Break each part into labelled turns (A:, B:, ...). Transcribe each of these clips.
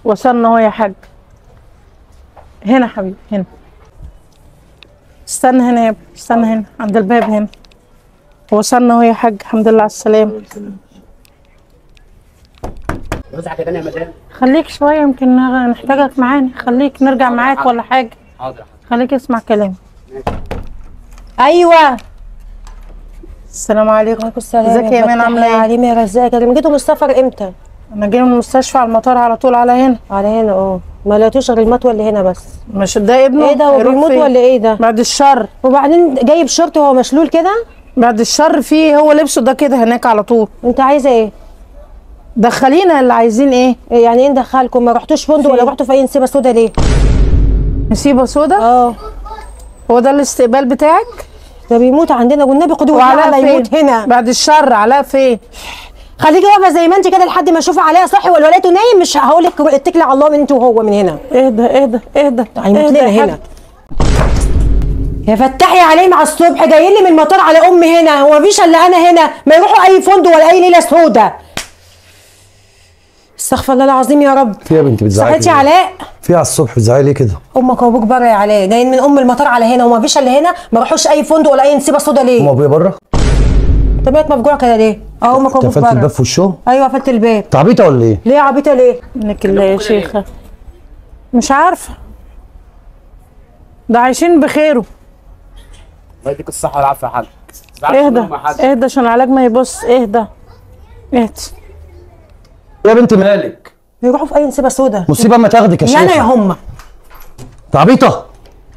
A: وصلنا اهو يا حاج هنا حبيبي هنا استنى هنا يا ابني استنى هنا عند الباب هنا وصلنا اهو يا حاج الحمد لله على السلامة
B: وزع كده يا مدام
A: خليك شوية يمكن نغ- نحتاجك معانا خليك نرجع معاك ولا حاجة
B: حاضر
A: خليك اسمع كلامي ايوه السلام عليكم
C: عليكم السلام
A: ازيك يا ايمان عامله ايه؟
C: عليم يا رزاق لما جيتوا من السفر امتى؟
A: انا جاي من المستشفى على المطار على طول على هنا
C: على هنا اه ما لقيتوش غير المطوه اللي هنا بس
A: مش ده ابنه
C: ايه ده هو
A: هيروح
C: بيموت
A: فين؟
C: ولا ايه ده؟
A: بعد الشر
C: وبعدين جايب شورت وهو مشلول كده؟
A: بعد الشر فيه هو لبسه ده كده هناك على طول
C: انت عايزه ايه؟
A: دخلينا اللي عايزين ايه
C: إيه يعني ايه ندخلكم ما رحتوش فندق ولا رحتوا في اي نسيبه سودا ليه؟
A: نسيبه سودا
C: اه
A: هو ده الاستقبال بتاعك
C: ده بيموت عندنا والنبي خدوه
A: وعلاء
C: على
A: فين
C: يموت هنا
A: بعد الشر علاء فين
C: خليكي واقفه زي ما انت كده لحد ما اشوف عليها صحي ولا لقيته نايم مش هقول لك اتكلي على الله من انت وهو من هنا
A: اهدى اهدى اهدى
C: هيموت
A: اهدى
C: لنا
A: يا حاج.
C: هنا يا فتحي عليه مع الصبح جايين لي من المطار على امي هنا هو مفيش الا انا هنا ما يروحوا اي فندق ولا اي ليله سودا استغفر الله العظيم يا رب
D: في يا بنتي بتزعلي
C: صحيتي يا علاء
D: في على الصبح بتزعلي ليه كده
C: امك وابوك بره يا علاء جايين من ام المطار على هنا وما فيش الا هنا ما راحوش اي فندق ولا اي نسيبه سودا
D: هم
C: ليه
D: ابويا بره
C: انت بقيت مفجوع كده ليه اه امك وابوك
D: قفلت الباب
C: بره
D: في وشهم
C: ايوه قفلت الباب
D: تعبيطه ولا ايه
C: ليه يا عبيطه ليه
A: منك الله يا شيخه مش عارفه ده عايشين بخيره
B: الله يديك الصحه والعافيه يا حاج تزعلش
A: اهدى
B: منهم يا حاج.
A: اهدى عشان العلاج ما يبص اهدى اهدى
D: يا بنتي مالك
C: يروحوا في اي نسيبه سودا
D: مصيبه اما تاخدك يا
C: يا انا يا
D: شيخه
C: هم
D: تعبيطه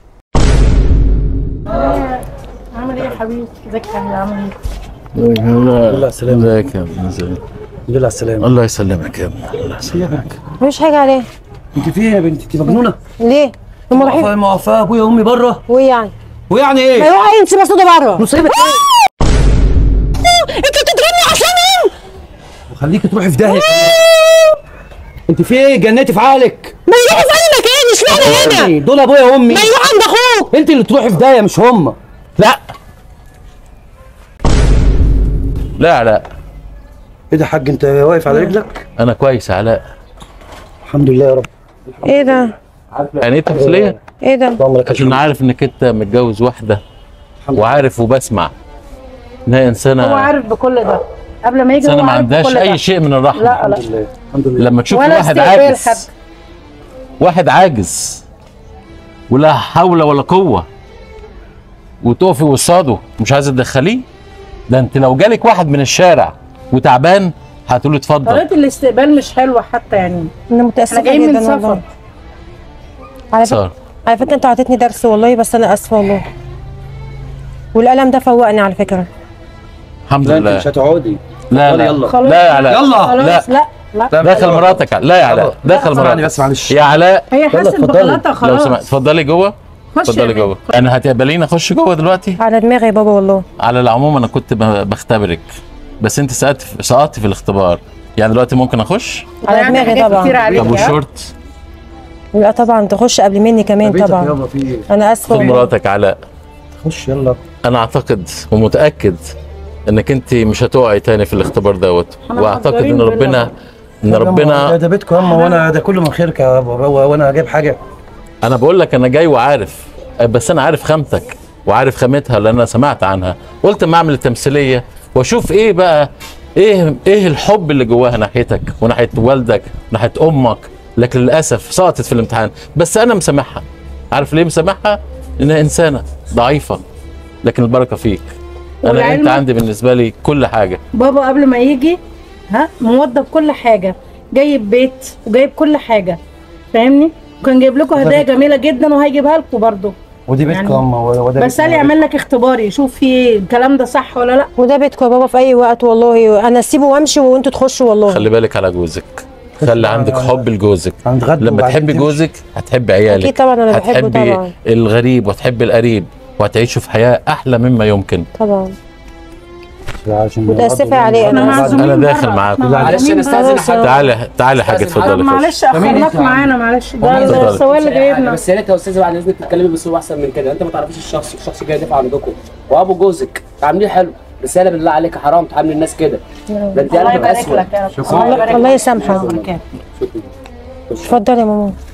A: عامل ايه يا حبيبي ازيك يا حبيبي عامل ايه
D: الله يسلمك
E: ازيك يا ابني ازيك
D: الحمد لله على السلامه
E: الله يسلمك يا ابني الله يسلمك
C: مفيش حاجه عليه
D: انت في ايه يا بنتي انت مجنونه
C: ليه هم رايحين
D: موافقه موافقه ابويا وامي بره
C: وايه يعني
D: ويعني
C: ما
D: ايه
C: يروحوا اي نسيبه سودا بره
D: مصيبه ايه
C: انت بتضربني عشانهم
D: وخليكي تروحي في داهيه انت في ايه جنيتي في عقلك
C: ما يروحوا في اي مكان اشمعنى هنا
D: دول ابويا وامي
C: ما يروحوا عند اخوك
D: انت اللي تروحي في داهيه مش هم
E: لا لا لا
D: ايه ده يا حاج انت واقف على رجلك
E: انا كويس يا علاء
D: الحمد لله يا رب
C: ايه ده
E: يعني ايه تمثيليه
C: ايه ده
D: اللهم لك
E: عشان
D: الحمد
E: عارف انك انت متجوز واحده وعارف وبسمع انها
A: هو
E: انسانه
A: عارف بكل ده قبل ما يجي هو
E: انسانه ما
A: عارف
E: عندهاش
A: بكل
E: اي
A: ده.
E: شيء من الرحمه
A: لا لا
D: الحمد لله الحمد لله
E: لما تشوف
A: ولا
E: واحد
A: استقبال
E: عاجز
A: حد.
E: واحد عاجز ولا حول ولا قوه وتقفي قصاده مش عايزه تدخليه ده انت لو جالك واحد من الشارع وتعبان هتقول له اتفضل
A: طريقه الاستقبال مش حلوه حتى يعني
C: انا متاسفه
A: احنا جايين من
C: جدا
A: سفر
C: والله على فكره
E: صار
C: على فكره انت اعطيتني درس والله بس انا اسفه والله والقلم ده فوقني على فكره
E: الحمد
D: لا انت
E: لله
D: مش هتقعدي
E: لا
D: يلا
E: لا
D: يلا
A: خلاص
E: لا يا علاء
D: يلا
A: خلاص لا لا
E: دخل مراتك لا يا علاء دخل
D: اسمعني
E: مراتك
D: بس معلش
E: يا علاء
A: هي حست
D: اتفضلي.
A: بغلطها
E: لو
A: خلاص
E: سمحت اتفضلي جوه
A: خش
E: اتفضلي
A: يا
E: جوه انا هتقبليني اخش جوه دلوقتي
C: على دماغي يا بابا والله
E: على العموم انا كنت ب- بختبرك بس انت سقطت في سقطت في الاختبار يعني دلوقتي ممكن اخش
C: على
A: يعني
C: دماغي
A: حاجات
C: طبعا.
A: كتير عليك
E: طب
A: ها؟
E: والشورت
C: لا طبعا تخش قبل مني كمان
D: بيتك
C: طبعا
D: يابا في ايه
C: انا اسفه
E: خد
C: والله.
E: مراتك علاء
D: خش يلا
E: انا اعتقد ومتاكد انك انت مش هتقعي تاني في الاختبار دوت
A: أنا
E: واعتقد ان
A: مقدرين
E: ربنا ان
D: ده
E: ربنا
D: ده بيتكم يا اما وانا ده كله من خيرك يا بابا وانا جايب حاجه
E: انا بقول لك انا جاي وعارف بس انا عارف خامتك وعارف خامتها لان انا سمعت عنها قلت اما اعمل التمثيليه واشوف ايه بقى ايه ايه الحب اللي جواها ناحيتك وناحيه والدك وناحيه امك لكن للاسف سقطت في الامتحان بس انا مسامحها عارف ليه مسامحها انها انسانه ضعيفه لكن البركه فيك انا انت
A: ولعلمك-
E: عندي بالنسبه لي كل حاجه
A: بابا قبل ما يجي ها موضب كل حاجه جايب بيت وجايب كل حاجه فاهمني وكان جايب لكم هدايا جميله جدا وهيجيبها لكم برضه
D: ودي بيتكم
A: يعني-
D: يا اما وده
A: بس قال يعمل لك اختبار يشوف في الكلام ده صح ولا لا
C: وده بيتكم يا بابا في اي وقت والله انا اسيبه وامشي وانتوا تخشوا والله
E: خلي بالك على جوزك خلي عندك حب لجوزك
D: هنتغدى
E: لما
D: وبعدين
E: تحبي
D: تمشي.
E: جوزك هتحبي عيالك
C: اكيد طبعا انا بحبه
E: هتحبي
C: طبعا
E: الغريب وهتحبي القريب وهتعيشوا في حياه احلى مما يمكن
C: طبعا
D: عشان
C: متأسفة عليه، أنا
A: احنا
C: معزومين
E: أنا داخل
A: برا.
E: معاكم.
A: إحنا
B: معلش
A: معزومين
B: انا استاذن
A: برا.
B: حد
E: تعالي تعالي حاجه
B: أستاذن
E: اتفضلي
A: طب
E: خش.
A: معلش اخرناك معانا معلش ده
E: اتفضل.
A: السواق اللي جايبنا
B: بس يا ريت يا استاذ بعد اذنك تتكلمي باسلوب احسن من كده انت ما تعرفيش الشخص الشخص جاي يدافع عندكم وابو جوزك تعامليه حلو رساله بالله عليك حرام تعاملي الناس كده ده انت
A: الله
B: قلبك
A: يبارك
B: اسود
A: لك يا رب
B: شكراً.
A: الله يبارك
C: الله
A: لك.
C: يسامحك.
B: شكراً.
C: اتفضلي يا ماما